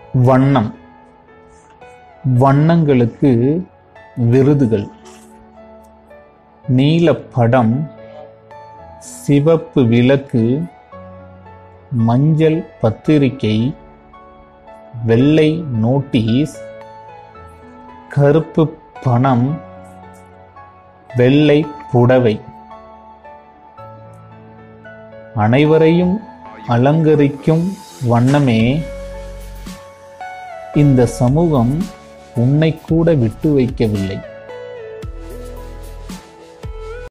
வண்ணம் வண்ணங்களுக்கு விருதுகள் நீலப்படம் சிவப்பு விளக்கு மஞ்சள் பத்திரிகை வெள்ளை நோட்டீஸ் கருப்பு பணம் வெள்ளை புடவை அனைவரையும் அலங்கரிக்கும் வண்ணமே இந்த சமூகம் உன்னை கூட விட்டு வைக்கவில்லை